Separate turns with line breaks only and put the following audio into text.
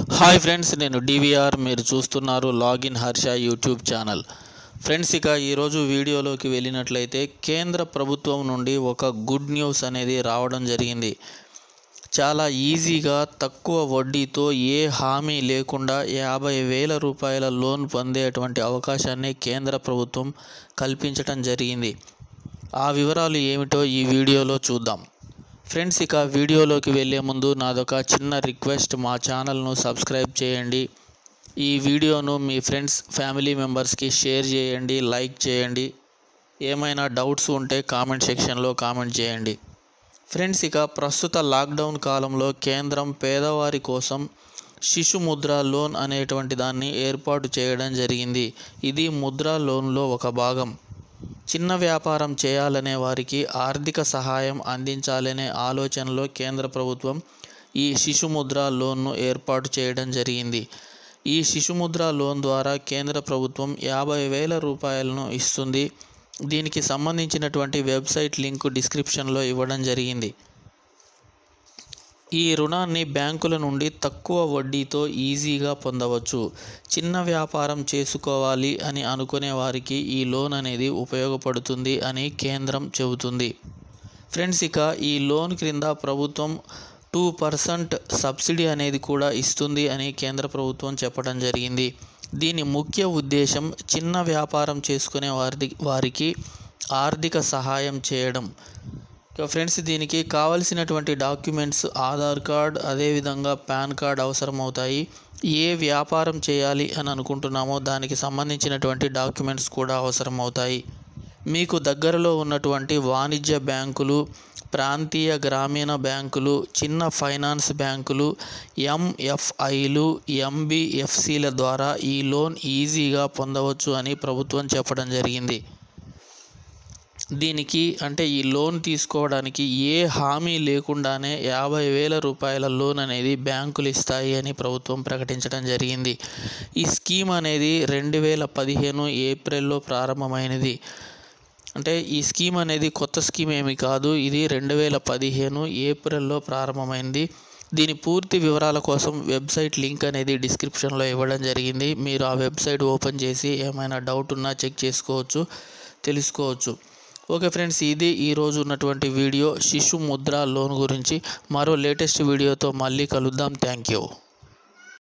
hi friends నేను DVR మీరు చూస్తున్నారు login Harsha YouTube channel friends ఇక ఈరోజు వీడియోలోకి వెళ్ళినట్లయితే కేంద్ర ప్రభుత్వం నుండి ఒక గుడ్ న్యూస్ అనేది రావడం జరిగింది చాలా ఈజీగా తక్కువ వడ్డీతో ఏ హామీ లేకుండా యాభై వేల రూపాయల లోన్ పొందేటువంటి అవకాశాన్ని కేంద్ర ప్రభుత్వం కల్పించడం జరిగింది ఆ వివరాలు ఏమిటో ఈ వీడియోలో చూద్దాం ఫ్రెండ్స్ ఇక వీడియోలోకి వెళ్ళే ముందు నాదొక చిన్న రిక్వెస్ట్ మా ఛానల్ను సబ్స్క్రైబ్ చేయండి ఈ వీడియోను మీ ఫ్రెండ్స్ ఫ్యామిలీ మెంబర్స్కి షేర్ చేయండి లైక్ చేయండి ఏమైనా డౌట్స్ ఉంటే కామెంట్ సెక్షన్లో కామెంట్ చేయండి ఫ్రెండ్స్ ఇక ప్రస్తుత లాక్డౌన్ కాలంలో కేంద్రం పేదవారి కోసం శిశు ముద్ర లోన్ అనేటువంటి దాన్ని ఏర్పాటు చేయడం జరిగింది ఇది ముద్ర లోన్లో ఒక భాగం చిన్న వ్యాపారం చేయాలనే వారికి ఆర్థిక సహాయం అందించాలనే ఆలోచనలో కేంద్ర ప్రభుత్వం ఈ శిశుముద్ర లోన్ను ఏర్పాటు చేయడం జరిగింది ఈ శిశుముద్ర లోన్ ద్వారా కేంద్ర ప్రభుత్వం యాభై వేల రూపాయలను ఇస్తుంది దీనికి సంబంధించినటువంటి వెబ్సైట్ లింక్ డిస్క్రిప్షన్లో ఇవ్వడం జరిగింది ఈ రుణాన్ని బ్యాంకుల నుండి తక్కువ వడ్డీతో ఈజీగా పొందవచ్చు చిన్న వ్యాపారం చేసుకోవాలి అని అనుకునే వారికి ఈ లోన్ అనేది ఉపయోగపడుతుంది అని కేంద్రం చెబుతుంది ఫ్రెండ్స్ ఇక ఈ లోన్ క్రింద ప్రభుత్వం టూ పర్సెంట్ సబ్సిడీ అనేది కూడా ఇస్తుంది అని కేంద్ర ప్రభుత్వం చెప్పడం జరిగింది దీని ముఖ్య ఉద్దేశం చిన్న వ్యాపారం చేసుకునే వారి వారికి ఆర్థిక సహాయం చేయడం ఇక ఫ్రెండ్స్ దీనికి కావలసినటువంటి డాక్యుమెంట్స్ ఆధార్ కార్డ్ అదేవిధంగా పాన్ కార్డ్ అవసరం అవుతాయి ఏ వ్యాపారం చేయాలి అని అనుకుంటున్నామో దానికి సంబంధించినటువంటి డాక్యుమెంట్స్ కూడా అవసరం అవుతాయి మీకు దగ్గరలో ఉన్నటువంటి వాణిజ్య బ్యాంకులు ప్రాంతీయ గ్రామీణ బ్యాంకులు చిన్న ఫైనాన్స్ బ్యాంకులు ఎంఎఫ్ఐలు ఎంబిఎఫ్సిల ద్వారా ఈ లోన్ ఈజీగా పొందవచ్చు అని ప్రభుత్వం చెప్పడం జరిగింది దీనికి అంటే ఈ లోన్ తీసుకోవడానికి ఏ హామీ లేకుండానే యాభై వేల రూపాయల లోన్ అనేది బ్యాంకులు ఇస్తాయి అని ప్రభుత్వం ప్రకటించడం జరిగింది ఈ స్కీమ్ అనేది రెండు వేల పదిహేను ఏప్రిల్లో ప్రారంభమైనది అంటే ఈ స్కీమ్ అనేది కొత్త స్కీమ్ ఏమి కాదు ఇది రెండు వేల పదిహేను ఏప్రిల్లో ప్రారంభమైంది దీని పూర్తి వివరాల కోసం వెబ్సైట్ లింక్ అనేది డిస్క్రిప్షన్లో ఇవ్వడం జరిగింది మీరు ఆ వెబ్సైట్ ఓపెన్ చేసి ఏమైనా డౌట్ ఉన్నా చెక్ చేసుకోవచ్చు తెలుసుకోవచ్చు ఓకే ఫ్రెండ్స్ ఇది ఈరోజు ఉన్నటువంటి వీడియో శిశు ముద్ర లోన్ గురించి మరో లేటెస్ట్ వీడియోతో మళ్ళీ కలుద్దాం థ్యాంక్ యూ